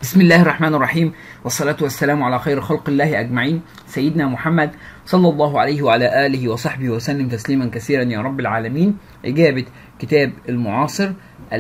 بسم الله الرحمن الرحيم والصلاة والسلام على خير خلق الله أجمعين سيدنا محمد صلى الله عليه وعلى آله وصحبه وسلم تسليما كثيرا يا رب العالمين إجابة كتاب المعاصر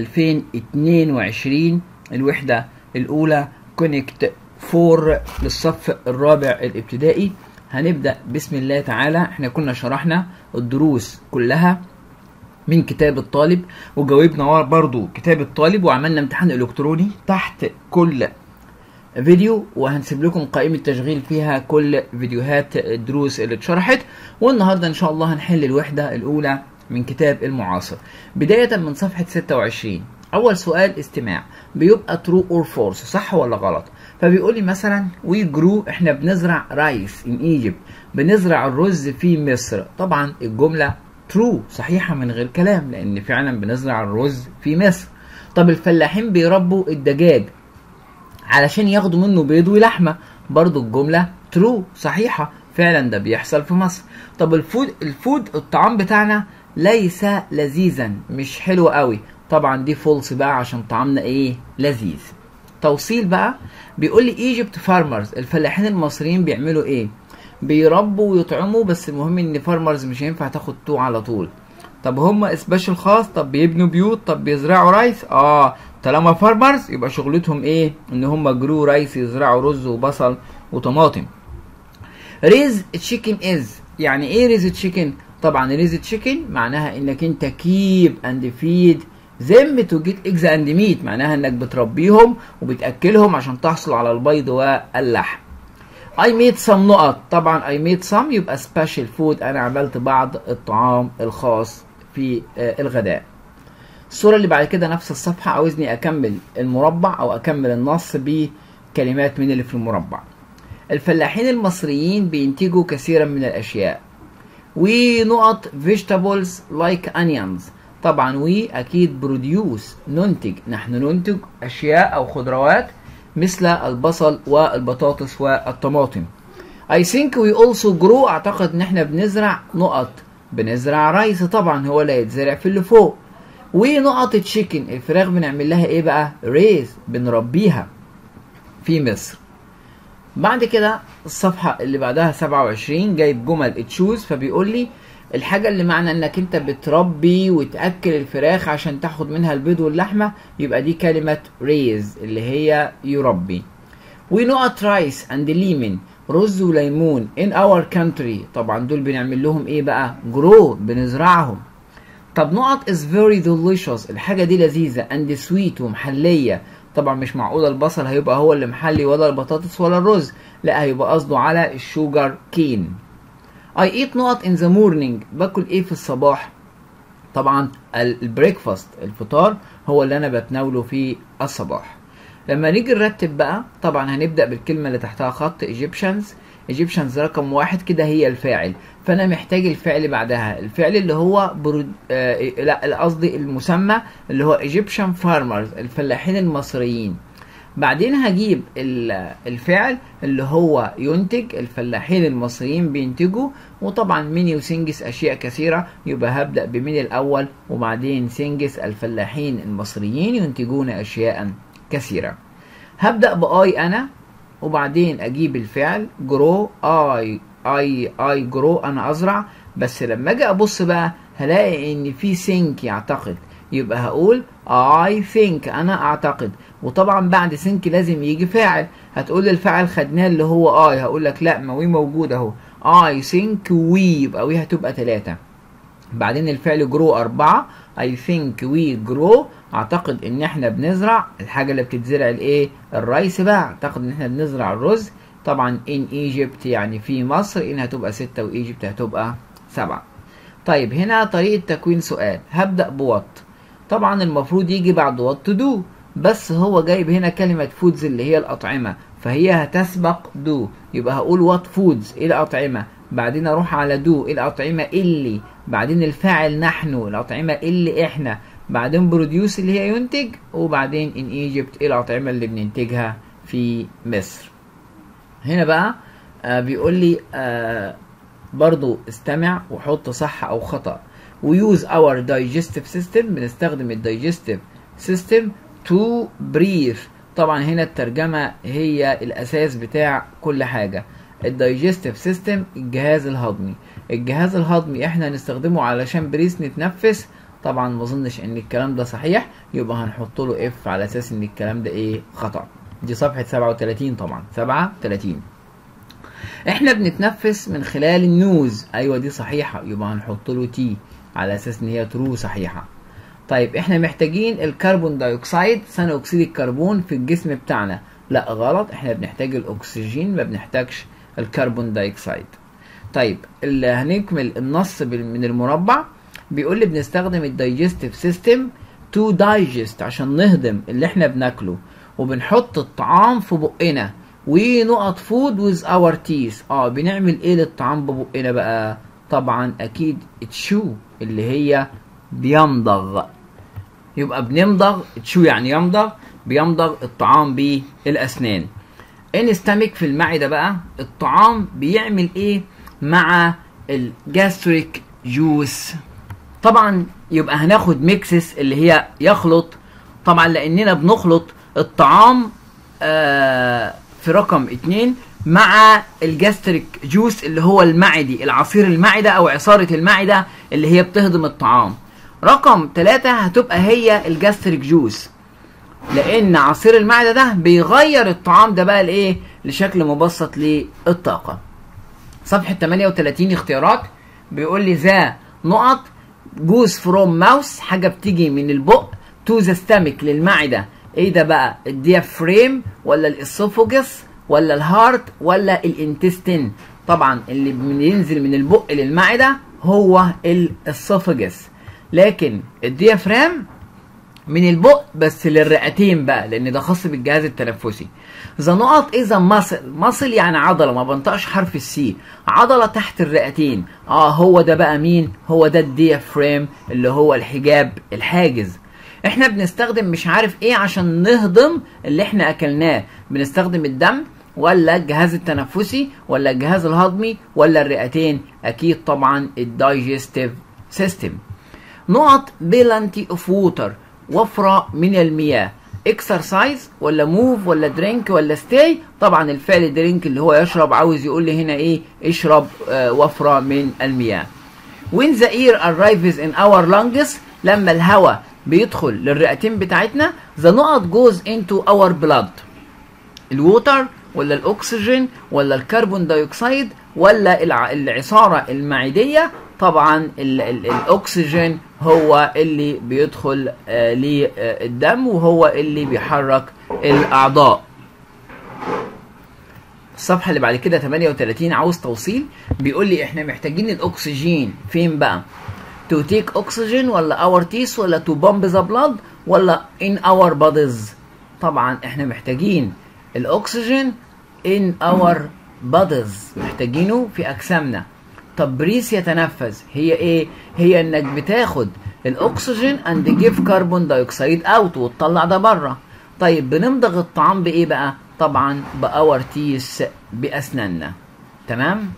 2022 الوحدة الأولى كونكت 4 للصف الرابع الابتدائي هنبدأ بسم الله تعالى احنا كنا شرحنا الدروس كلها من كتاب الطالب وجاوبنا برضو كتاب الطالب وعملنا امتحان الكتروني تحت كل فيديو وهنسيب لكم قائمة تشغيل فيها كل فيديوهات الدروس اللي اتشرحت والنهاردة ان شاء الله هنحل الوحدة الاولى من كتاب المعاصر بداية من صفحة 26 اول سؤال استماع بيبقى true or false صح ولا غلط فبيقول لي مثلا we grew احنا بنزرع رايس in Egypt بنزرع الرز في مصر طبعا الجملة true صحيحة من غير كلام لأن فعلا بنزرع الرز في مصر طب الفلاحين بيربوا الدجاج علشان ياخدوا منه بيض ولحمة برضو الجملة true صحيحة فعلا ده بيحصل في مصر طب الفود الفود الطعام بتاعنا ليس لذيذا مش حلو قوي طبعا دي فولس بقى عشان طعامنا ايه لذيذ توصيل بقى بيقول لي ايجيبت فارمرز الفلاحين المصريين بيعملوا ايه بيربوا ويطعموا بس المهم ان فارمرز مش هينفع تاخد تو على طول طب هم سبيشال خاص طب بيبنوا بيوت طب بيزرعوا رايس اه طالما فارمرز يبقى شغلتهم ايه ان هم جرو رايس يزرعوا رز وبصل وطماطم ريز تشيكن از يعني ايه ريز تشيكن طبعا ريز تشيكن معناها انك انت كيب اند فيد them to get eggs and meat معناها انك بتربيهم وبتاكلهم عشان تحصل على البيض واللحم I made some نقط طبعا I made some يبقى special food انا عملت بعض الطعام الخاص في الغداء الصورة اللي بعد كده نفس الصفحة عاوزني اكمل المربع او اكمل النص بكلمات من اللي في المربع الفلاحين المصريين بينتجوا كثيرا من الاشياء ونقط vegetables like onions طبعا وي اكيد بروديوس ننتج نحن ننتج اشياء او خضروات مثل البصل والبطاطس والطماطم I think we also grow اعتقد ان احنا بنزرع نقط بنزرع رايس طبعا هو اللي هيتزرع في اللي فوق ونقط تشيكن الفراخ بنعمل لها ايه بقى ريز بنربيها في مصر بعد كده الصفحة اللي بعدها 27 جايب جمل تشوز فبيقول لي الحاجة اللي معنى انك انت بتربي وتأكل الفراخ عشان تاخد منها البيض واللحمة يبقى دي كلمة raise اللي هي يربي ونقط رايس اند ليمون رز وليمون in our country طبعا دول بنعمل لهم ايه بقى grow بنزرعهم طب نقط is very delicious الحاجة دي لذيذة and sweet ومحلية طبعا مش معقول البصل هيبقى هو اللي محلي ولا البطاطس ولا الرز لا هيبقى قصده على الشوجر كين I eat نقط in the morning باكل ايه في الصباح طبعا البريكفاست الفطار هو اللي انا بتناوله في الصباح لما نيجي نرتب بقى طبعا هنبدا بالكلمه اللي تحتها خط Egyptians Egyptians رقم واحد كده هي الفاعل فانا محتاج الفعل بعدها الفعل اللي هو برود... آه لا قصدي المسمى اللي هو Egyptian farmers الفلاحين المصريين بعدين هجيب الفعل اللي هو ينتج الفلاحين المصريين بينتجوا وطبعا ميني وسنجس اشياء كثيره يبقى هبدا بمين الاول وبعدين سنجس الفلاحين المصريين ينتجون اشياء كثيره هبدا باي انا وبعدين اجيب الفعل جرو اي اي اي جرو انا ازرع بس لما اجي ابص بقى هلاقي ان في سينك يعتقد يبقى هقول I think أنا أعتقد وطبعا بعد think لازم يجي فاعل هتقول الفاعل خدناه اللي هو I هقول لك لا ما وي موجود أهو I think we يبقى وي هتبقى تلاتة بعدين الفعل grow أربعة I think we grow أعتقد إن إحنا بنزرع الحاجة اللي بتتزرع الإيه الريس بقى أعتقد إن إحنا بنزرع الرز طبعا in Egypt يعني في مصر إن هتبقى ستة وإيجيبت هتبقى سبعة طيب هنا طريقة تكوين سؤال هبدأ بوات طبعا المفروض يجي بعد وات تو دو بس هو جايب هنا كلمة فودز اللي هي الأطعمة فهي هتسبق دو يبقى هقول وات فودز ايه الأطعمة بعدين أروح على دو ايه الأطعمة اللي بعدين الفاعل نحن الأطعمة اللي إحنا بعدين بروديوس اللي هي ينتج وبعدين إن ايجيبت ايه الأطعمة اللي بننتجها في مصر هنا بقى آه بيقول لي آه برضو استمع وحط صح أو خطأ ويوز اور digestive system بنستخدم الدايجستيف سيستم to breathe طبعا هنا الترجمة هي الأساس بتاع كل حاجة الدايجستيف سيستم الجهاز الهضمي الجهاز الهضمي احنا هنستخدمه علشان بريس نتنفس طبعا ما اظنش ان الكلام ده صحيح يبقى هنحط له اف على اساس ان الكلام ده ايه خطأ دي صفحة 37 طبعا 37 احنا بنتنفس من خلال النوز ايوه دي صحيحة يبقى هنحط له تي على اساس ان هي ترو صحيحة طيب احنا محتاجين الكربون دايوكسيد ثاني اكسيد الكربون في الجسم بتاعنا لا غلط احنا بنحتاج الاكسجين ما بنحتاجش الكربون دايوكسيد طيب اللي هنكمل النص من المربع بيقول لي بنستخدم الدايجستيف سيستم تو دايجست عشان نهضم اللي احنا بناكله وبنحط الطعام في بقنا ونقط فود ويز اور تيث اه بنعمل ايه للطعام ببقنا بقى طبعا اكيد تشو اللي هي بيمضغ يبقى بنمضغ تشو يعني يمضغ بيمضغ الطعام بالاسنان انستاميك في المعده بقى الطعام بيعمل ايه مع الجاستريك جوس طبعا يبقى هناخد ميكسس اللي هي يخلط طبعا لاننا بنخلط الطعام آه في رقم اتنين مع الجاستريك جوس اللي هو المعدي العصير المعدة او عصارة المعدة اللي هي بتهضم الطعام رقم ثلاثة هتبقى هي الجاستريك جوس لان عصير المعدة ده بيغير الطعام ده بقى لايه لشكل مبسط للطاقة صفحة 38 اختيارات بيقول لي ذا نقط جوز فروم ماوس حاجة بتيجي من البق تو ذا ستامك للمعدة ايه ده بقى الديافريم ولا الاسوفوجس ولا الهارت ولا الانتستين طبعا اللي بينزل من البق للمعدة هو الاسوفوجس لكن الديافرام من البق بس للرئتين بقى لان ده خاص بالجهاز التنفسي ذا نقط اذا مصل مصل يعني عضله ما بنطقش حرف السي عضله تحت الرئتين اه هو ده بقى مين هو ده الديافرام اللي هو الحجاب الحاجز احنا بنستخدم مش عارف ايه عشان نهضم اللي احنا اكلناه بنستخدم الدم ولا الجهاز التنفسي ولا الجهاز الهضمي ولا الرئتين اكيد طبعا الدايجستيف سيستم نقط بيلانتي اوف ووتر وفرة من المياه اكسرسايز ولا موف ولا درينك ولا ستاي طبعا الفعل درينك اللي هو يشرب عاوز يقول لي هنا ايه اشرب آه وفرة من المياه when the air arrives in our lungs لما الهواء بيدخل للرئتين بتاعتنا the نقط goes into our blood الووتر ولا الاكسجين ولا الكربون دايوكسيد ولا الع... العصارة المعدية طبعا ال... ال... الاكسجين هو اللي بيدخل آه للدم وهو اللي بيحرك الاعضاء الصفحة اللي بعد كده 38 عاوز توصيل بيقول لي احنا محتاجين الاكسجين فين بقى to take oxygen ولا our teeth ولا to pump the blood ولا in our bodies طبعا احنا محتاجين الاكسجين in our bodies محتاجينه في اجسامنا طب بريس يتنفس هي ايه هي انك بتاخد الاكسجين and give carbon dioxide out وتطلع ده بره طيب بنمضغ الطعام بايه بقى طبعا باور تيس باسناننا تمام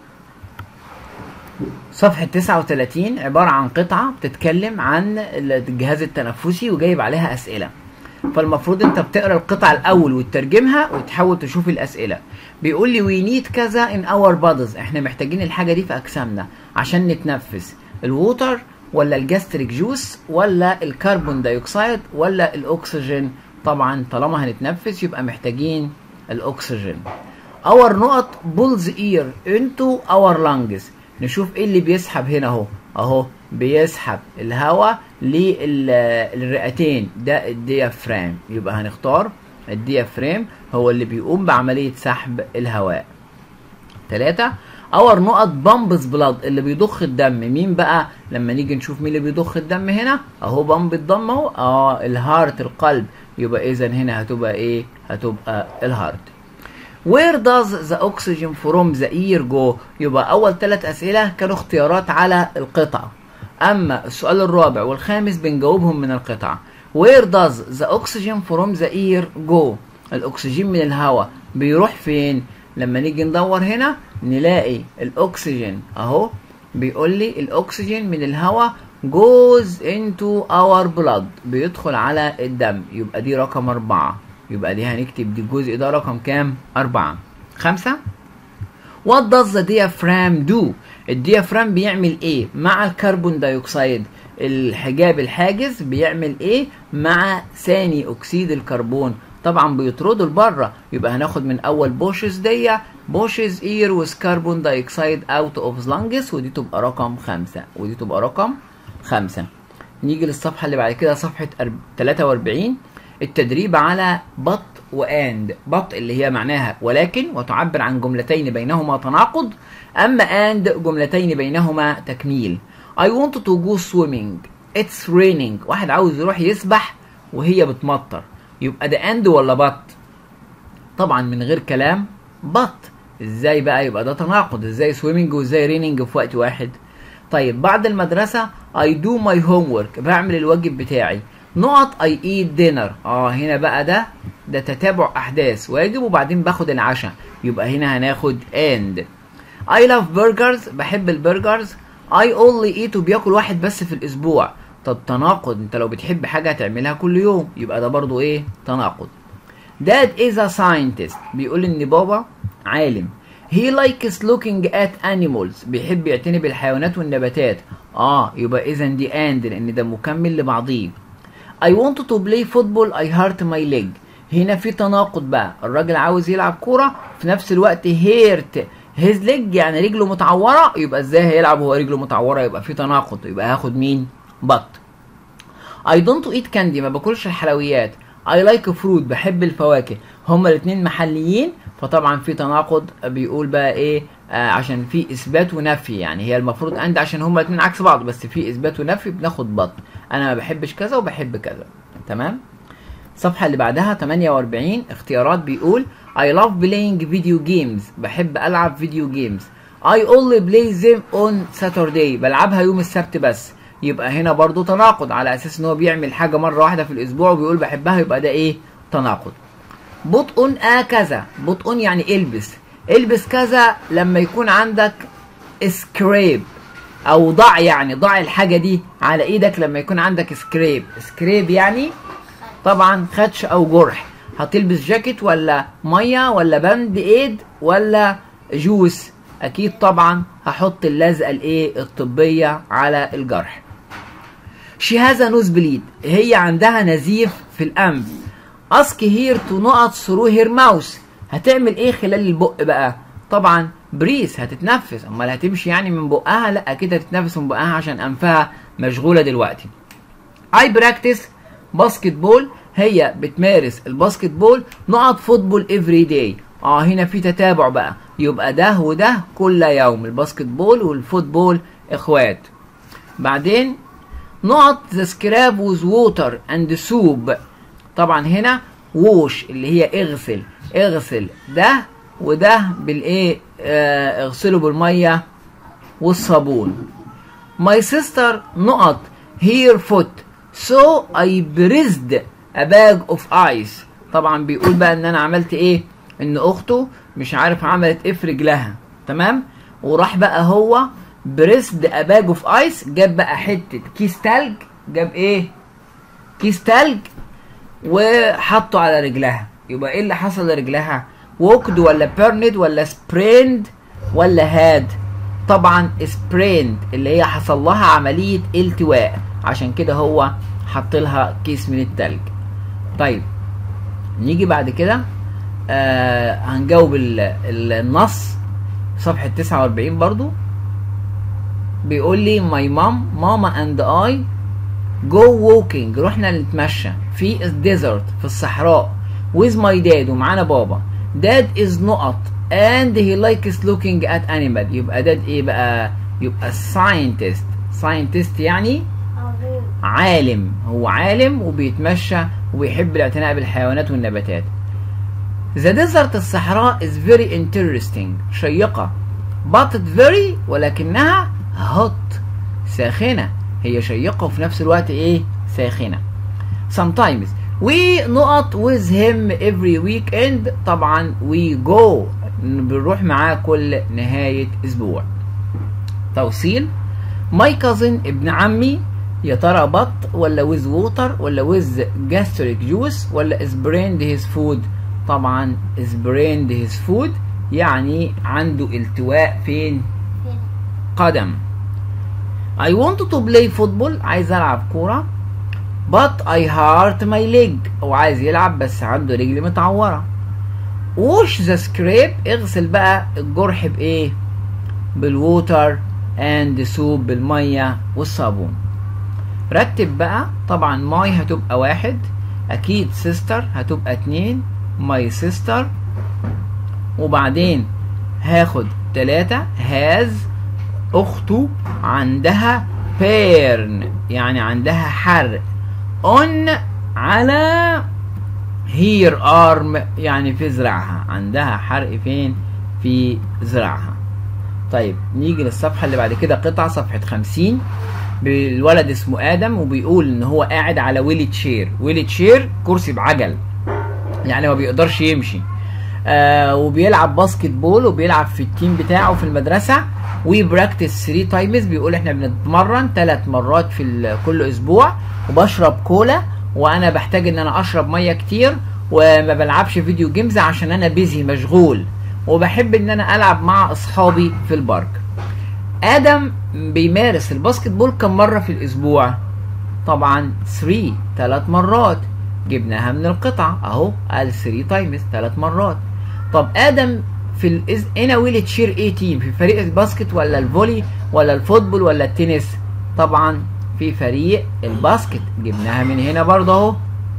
صفحة 39 عبارة عن قطعة بتتكلم عن الجهاز التنفسي وجايب عليها أسئلة فالمفروض انت بتقرا القطعة الأول وتترجمها وتحاول تشوف الأسئلة بيقول لي وي نيد كذا ان اور بادز احنا محتاجين الحاجة دي في أجسامنا عشان نتنفس الووتر ولا الجاستريك جوس ولا الكربون دايوكسيد ولا الأكسجين طبعا طالما هنتنفس يبقى محتاجين الأكسجين اور نقط بولز اير انتو اور لانجز نشوف ايه اللي بيسحب هنا اهو اهو بيسحب الهواء للرئتين ده الديافرام يبقى هنختار الديافرام هو اللي بيقوم بعملية سحب الهواء ثلاثة اور نقط بامبز بلاد اللي بيضخ الدم مين بقى لما نيجي نشوف مين اللي بيضخ الدم هنا اهو بامب الدم اهو اه الهارت القلب يبقى اذا هنا هتبقى ايه هتبقى الهارت Where does the oxygen from the ear go؟ يبقى أول ثلاث أسئلة كانوا اختيارات على القطعة. أما السؤال الرابع والخامس بنجاوبهم من القطعة. Where does the oxygen from the ear go؟ الأكسجين من الهواء بيروح فين؟ لما نيجي ندور هنا نلاقي الأكسجين أهو بيقول لي الأكسجين من الهواء goes into our blood بيدخل على الدم يبقى دي رقم أربعة يبقى دي هنكتب دي الجزء ده رقم كام أربعة خمسة What does the diaphragm do الديافرام بيعمل ايه مع الكربون دايوكسيد الحجاب الحاجز بيعمل ايه مع ثاني اكسيد الكربون طبعا بيطردوا لبره يبقى هناخد من اول بوشز دي بوشز اير وذ كربون دايوكسيد اوت اوف لانجس ودي تبقى رقم خمسة ودي تبقى رقم خمسة نيجي للصفحة اللي بعد كده صفحة 43 التدريب على بط واند بط اللي هي معناها ولكن وتعبر عن جملتين بينهما تناقض اما اند جملتين بينهما تكميل I want to go swimming it's raining واحد عاوز يروح يسبح وهي بتمطر يبقى ده اند ولا بط طبعا من غير كلام بط ازاي بقى يبقى ده تناقض ازاي سويمنج وازاي ريننج في وقت واحد طيب بعد المدرسة I do my homework بعمل الواجب بتاعي نقط I eat dinner اه هنا بقى ده ده تتابع احداث واجب وبعدين باخد العشاء يبقى هنا هناخد and I love burgers بحب البرجرز I only eat وبياكل واحد بس في الاسبوع طب تناقض انت لو بتحب حاجة هتعملها كل يوم يبقى ده برضو ايه تناقض Dad is a scientist بيقول ان بابا عالم He likes looking at animals بيحب يعتني بالحيوانات والنباتات اه يبقى اذا دي and لان ده مكمل لبعضيه I want to play football I hurt my leg هنا في تناقض بقى الراجل عاوز يلعب كورة في نفس الوقت هيرت هيز ليج يعني رجله متعورة يبقى ازاي هيلعب وهو رجله متعورة يبقى في تناقض يبقى هاخد مين بط I don't eat candy ما باكلش الحلويات I like fruit بحب الفواكه هما الاتنين محليين فطبعا في تناقض بيقول بقى ايه آه عشان في اثبات ونفي يعني هي المفروض عندي عشان هما الاتنين عكس بعض بس في اثبات ونفي بناخد بط انا ما بحبش كذا وبحب كذا تمام الصفحة اللي بعدها 48 اختيارات بيقول I love playing video games بحب ألعب فيديو جيمز I only play them on Saturday بلعبها يوم السبت بس يبقى هنا برضو تناقض على أساس إن هو بيعمل حاجة مرة واحدة في الأسبوع وبيقول بحبها يبقى ده إيه تناقض بطء آ كذا بطء يعني البس البس كذا لما يكون عندك سكريب او ضع يعني ضع الحاجة دي على ايدك لما يكون عندك سكريب سكريب يعني طبعا خدش او جرح هتلبس جاكيت ولا مية ولا بند ايد ولا جوس اكيد طبعا هحط اللزقة الايه الطبية على الجرح she has a nose bleed هي عندها نزيف في الانف ask here to نقط through her mouth هتعمل ايه خلال البق بقى طبعا بريس هتتنفس امال هتمشي يعني من بقها لا اكيد هتتنفس من بقها عشان انفها مشغوله دلوقتي اي براكتس باسكت بول هي بتمارس الباسكت بول نقط فوتبول افري داي اه هنا في تتابع بقى يبقى ده وده كل يوم الباسكت بول والفوتبول اخوات بعدين نقط ذا سكراب وذ ووتر اند سوب طبعا هنا ووش اللي هي اغسل اغسل ده وده بالايه آه اغسله بالميه والصابون my sister نقط here foot so I pressed a bag of ice طبعا بيقول بقى ان انا عملت ايه ان اخته مش عارف عملت ايه في رجلها تمام وراح بقى هو بريسد a bag of ice جاب بقى حته كيس تلج جاب ايه كيس تلج وحطه على رجلها يبقى ايه اللي حصل لرجلها ووكد ولا بيرند ولا سبريند ولا هاد طبعا سبريند اللي هي حصل لها عملية التواء عشان كده هو حط لها كيس من التلج طيب نيجي بعد كده آه هنجاوب النص صفحة 49 برضو بيقول لي ماي مام ماما اند اي جو ووكينج رحنا نتمشى في الديزرت في الصحراء with my dad ومعانا بابا dad is نقط and he likes looking at animal يبقى dad ايه بقى يبقى scientist scientist يعني عالم هو عالم وبيتمشى وبيحب الاعتناء بالحيوانات والنباتات The desert الصحراء is very interesting شيقة but very ولكنها hot ساخنة هي شيقة وفي نفس الوقت ايه ساخنة sometimes we نقط with him every weekend طبعا we go بنروح معاه كل نهاية اسبوع توصيل my cousin ابن عمي يا ترى بط ولا with water ولا with gastric juice ولا sprained his food طبعا sprained his food يعني عنده التواء فين فين قدم I want to play football عايز العب كورة but I hurt my leg هو عايز يلعب بس عنده رجل متعورة wash the scrape اغسل بقى الجرح بايه بالووتر and soup بالمية والصابون رتب بقى طبعا ماي هتبقى واحد اكيد سيستر هتبقى اتنين ماي سيستر وبعدين هاخد تلاتة هاز اخته عندها بيرن يعني عندها حرق اون على هير ارم يعني في ذراعها عندها حرق فين في ذراعها طيب نيجي للصفحة اللي بعد كده قطعة صفحة خمسين الولد اسمه آدم وبيقول إن هو قاعد على ويلي تشير ويلي تشير كرسي بعجل يعني ما بيقدرش يمشي آه وبيلعب باسكت بول وبيلعب في التيم بتاعه في المدرسة وبراكتس 3 تايمز بيقول احنا بنتمرن ثلاث مرات في ال- كل اسبوع وبشرب كولا وانا بحتاج ان انا اشرب ميه كتير وما بلعبش فيديو جيمز عشان انا بيزي مشغول وبحب ان انا العب مع اصحابي في البارك ادم بيمارس الباسكت بول كم مره في الاسبوع طبعا 3 ثلاث مرات جبناها من القطعة اهو قال 3 تايمز ثلاث مرات طب ادم في الإز... هنا ويل تشير ايه تيم في فريق الباسكت ولا الفولي ولا الفوتبول ولا التنس طبعا في فريق الباسكت جبناها من هنا برضه اهو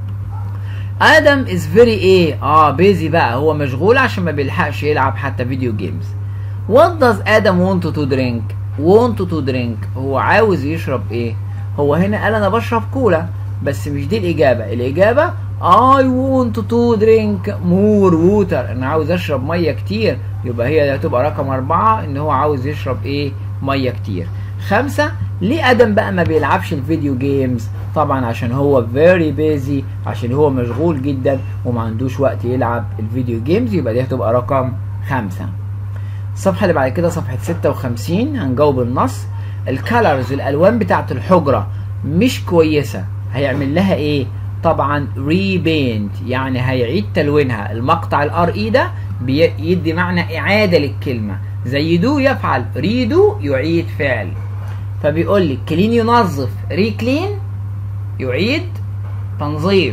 ادم از فيري ايه اه بيزي بقى هو مشغول عشان ما بيلحقش يلعب حتى فيديو جيمز وات داز ادم وونت تو درينك وونت تو درينك هو عاوز يشرب ايه هو هنا قال انا بشرب كولا بس مش دي الاجابه الاجابه I want to drink more water انا عاوز اشرب ميه كتير يبقى هي هتبقى رقم اربعة ان هو عاوز يشرب ايه ميه كتير خمسة ليه ادم بقى ما بيلعبش الفيديو جيمز طبعا عشان هو very busy عشان هو مشغول جدا وما عندوش وقت يلعب الفيديو جيمز يبقى دي هتبقى رقم خمسة الصفحة اللي بعد كده صفحة 56 هنجاوب النص الكالرز الالوان بتاعت الحجرة مش كويسة هيعمل لها ايه طبعا ريبينت يعني هيعيد تلوينها المقطع الار اي ده بيدي معنى اعادة للكلمة زي دو يفعل ريدو يعيد فعل فبيقول لي كلين ينظف ريكلين يعيد تنظيف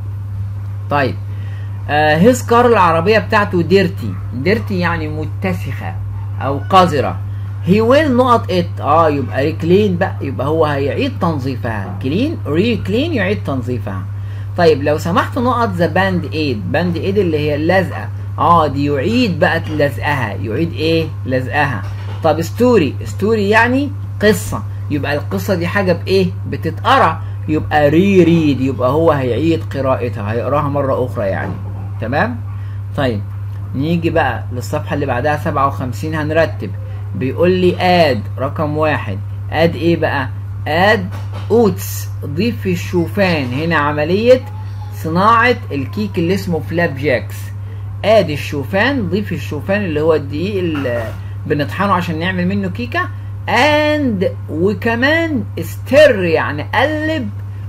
طيب آه هيز كار العربية بتاعته ديرتي ديرتي يعني متسخة أو قذرة هي ويل نقط ات اه يبقى ريكلين بقى يبقى هو هيعيد تنظيفها كلين ريكلين يعيد تنظيفها طيب لو سمحت نقط ذا باند ايد باند ايد اللي هي اللزقة اه دي يعيد بقى لزقها يعيد ايه لزقها طب ستوري ستوري يعني قصة يبقى القصة دي حاجة بايه بتتقرا يبقى ري ريد يبقى هو هيعيد قراءتها هيقراها مرة أخرى يعني تمام طيب نيجي بقى للصفحة اللي بعدها 57 هنرتب بيقول لي اد رقم واحد اد ايه بقى اد اوتس ضيف الشوفان هنا عملية صناعة الكيك اللي اسمه فلاب جاكس اد الشوفان ضيف الشوفان اللي هو الدقيق اللي بنطحنه عشان نعمل منه كيكة اند وكمان استر يعني قلب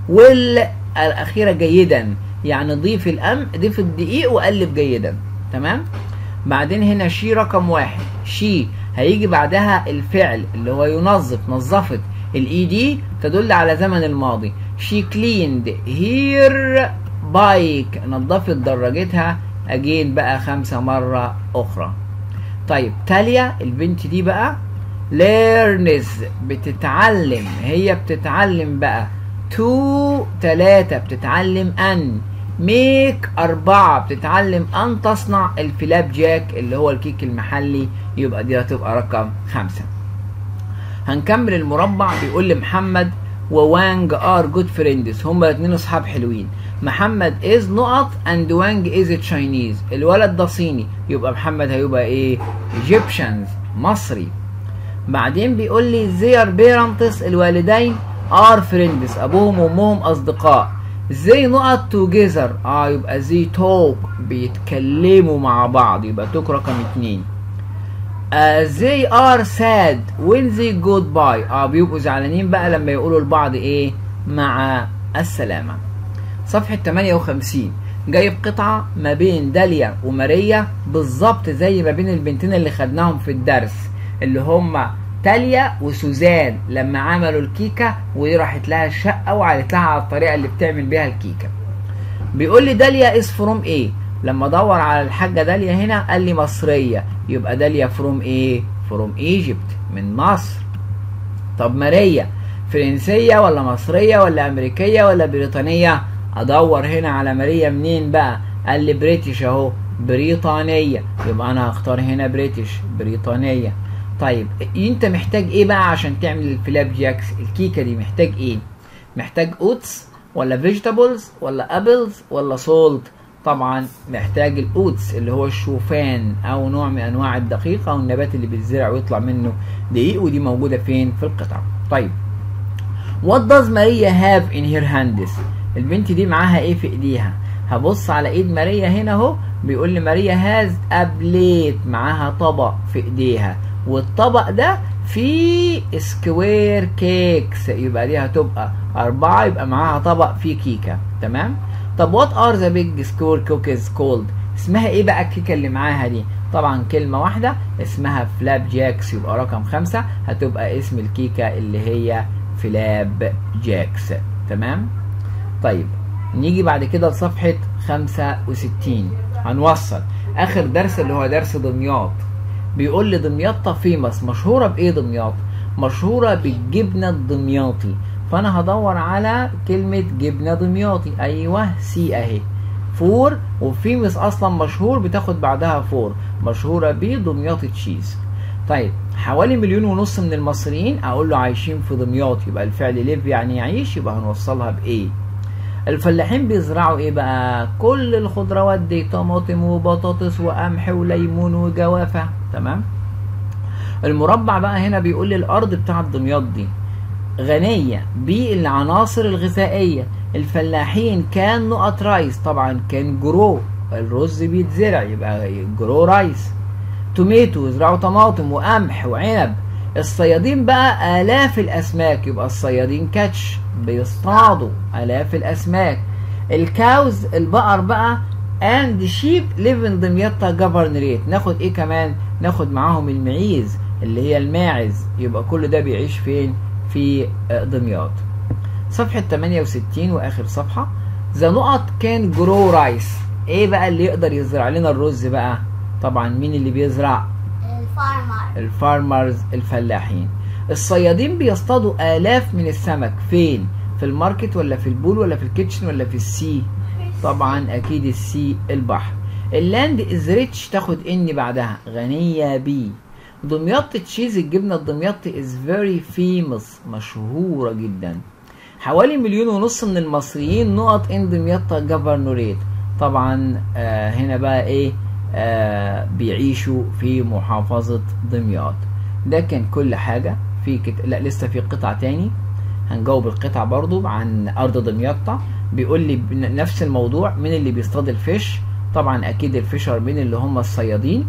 والأخيرة جيدا يعني ضيف الأم ضيف الدقيق وقلب جيدا تمام بعدين هنا شي رقم واحد شي هيجي بعدها الفعل اللي هو ينظف نظفت الاي دي تدل على زمن الماضي شي كليند هير بايك نظفت دراجتها اجين بقى خمسة مرة اخرى طيب تاليا البنت دي بقى ليرنز بتتعلم هي بتتعلم بقى تو تلاتة بتتعلم ان ميك أربعة بتتعلم أن تصنع الفلاب جاك اللي هو الكيك المحلي يبقى دي هتبقى رقم خمسة هنكمل المربع بيقول لي محمد ووانج ار جود فريندز هما الاتنين اصحاب حلوين محمد از نقط اند وانج از تشاينيز الولد ده صيني يبقى محمد هيبقى ايه ايجيبشنز مصري بعدين بيقول لي زير بيرنتس الوالدين ار فريندز ابوهم وامهم اصدقاء زي نقط توجذر اه يبقى زي توك بيتكلموا مع بعض يبقى توك رقم اتنين uh, they are sad when they goodbye اه بيبقوا زعلانين بقى لما يقولوا لبعض ايه مع السلامة صفحة 58 جايب قطعة ما بين داليا وماريا بالظبط زي ما بين البنتين اللي خدناهم في الدرس اللي هما تاليا وسوزان لما عملوا الكيكة ودي راحت لها الشقة وقالت لها على الطريقة اللي بتعمل بيها الكيكة بيقول لي داليا از فروم ايه لما ادور على الحاجة داليا هنا قال لي مصرية يبقى داليا فروم ايه فروم ايجيبت من مصر طب ماريا فرنسية ولا مصرية ولا أمريكية ولا بريطانية أدور هنا على ماريا منين بقى قال لي بريتش أهو بريطانية يبقى أنا هختار هنا بريتش بريطانية طيب أنت محتاج إيه بقى عشان تعمل الفلاب جاكس الكيكة دي محتاج إيه محتاج أوتس ولا فيجيتابلز ولا أبلز ولا سولت طبعا محتاج الاوتس اللي هو الشوفان او نوع من انواع الدقيق او النبات اللي بيتزرع ويطلع منه دقيق ودي موجوده فين في القطعه طيب What does Maria have in her hands البنت دي معاها ايه في ايديها هبص على ايد ماريا هنا اهو بيقول لي ماريا هاز ابليت معاها طبق في ايديها والطبق ده فيه سكوير كيكس يبقى دي هتبقى أربعة يبقى معاها طبق فيه كيكة تمام طب وات ار ذا بيج سكور كوكيز كولد اسمها ايه بقى الكيكه اللي معاها دي طبعا كلمه واحده اسمها فلاب جاكس يبقى رقم خمسة هتبقى اسم الكيكه اللي هي فلاب جاكس تمام طيب نيجي بعد كده لصفحه 65 هنوصل اخر درس اللي هو درس دمياط بيقول لي دمياط فيمس مشهوره بايه دمياط مشهوره بالجبنه الدمياطي فانا هدور على كلمة جبنة دمياطي ايوه سي اهي فور وفيمس اصلا مشهور بتاخد بعدها فور مشهورة بدمياط تشيز طيب حوالي مليون ونص من المصريين اقول له عايشين في دمياط يبقى الفعل ليف يعني يعيش يبقى هنوصلها بايه الفلاحين بيزرعوا ايه بقى كل الخضروات دي طماطم وبطاطس وقمح وليمون وجوافة تمام المربع بقى هنا بيقول لي الارض بتاعت دمياط دي غنية بالعناصر الغذائية الفلاحين كان نقط رايس طبعا كان جرو الرز بيتزرع يبقى جرو رايس توميتو يزرعوا طماطم وقمح وعنب الصيادين بقى آلاف الأسماك يبقى الصيادين كاتش بيصطادوا آلاف الأسماك الكاوز البقر بقى اند شيب ليفن دمياطة جفرنريت ناخد ايه كمان ناخد معاهم المعيز اللي هي الماعز يبقى كل ده بيعيش فين في دمياط صفحة 68 وآخر صفحة ذا نقط كان جرو رايس ايه بقى اللي يقدر يزرع لنا الرز بقى طبعا مين اللي بيزرع الفارمر الفارمرز الفلاحين الصيادين بيصطادوا آلاف من السمك فين في الماركت ولا في البول ولا في الكيتشن ولا في السي طبعا اكيد السي البحر اللاند از ريتش تاخد ان بعدها غنية بيه دمياط تشيز الجبنة الدمياطي از فيري فيموس مشهورة جدا حوالي مليون ونص من المصريين نقط ان دمياط جفرنوريت طبعا آه هنا بقى ايه آه بيعيشوا في محافظة دمياط ده كان كل حاجة في كت... لا لسه في قطع تاني هنجاوب القطع برضو عن ارض دمياط بيقول لي نفس الموضوع مين اللي بيصطاد الفيش طبعا اكيد الفيشر مين اللي هم الصيادين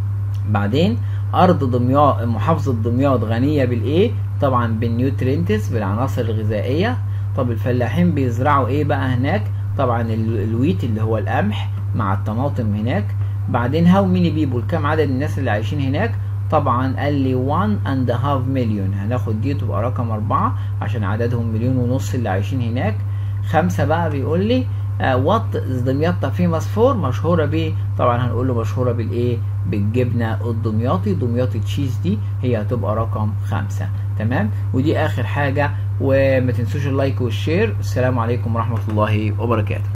بعدين ارض دمياط محافظه دمياط غنيه بالايه طبعا بالنيوترينتس بالعناصر الغذائيه طب الفلاحين بيزرعوا ايه بقى هناك طبعا الويت اللي هو القمح مع الطماطم هناك بعدين هاو ميني بيبول كم عدد الناس اللي عايشين هناك طبعا قال لي 1 اند هاف مليون هناخد دي تبقى رقم أربعة عشان عددهم مليون ونص اللي عايشين هناك خمسة بقى بيقول لي وات دمياط فيمس فور مشهورة بيه طبعا هنقول له مشهورة بالايه بالجبنة الدمياطي دمياطي تشيز دي هي هتبقى رقم خمسة تمام ودي اخر حاجة وما تنسوش اللايك والشير السلام عليكم ورحمة الله وبركاته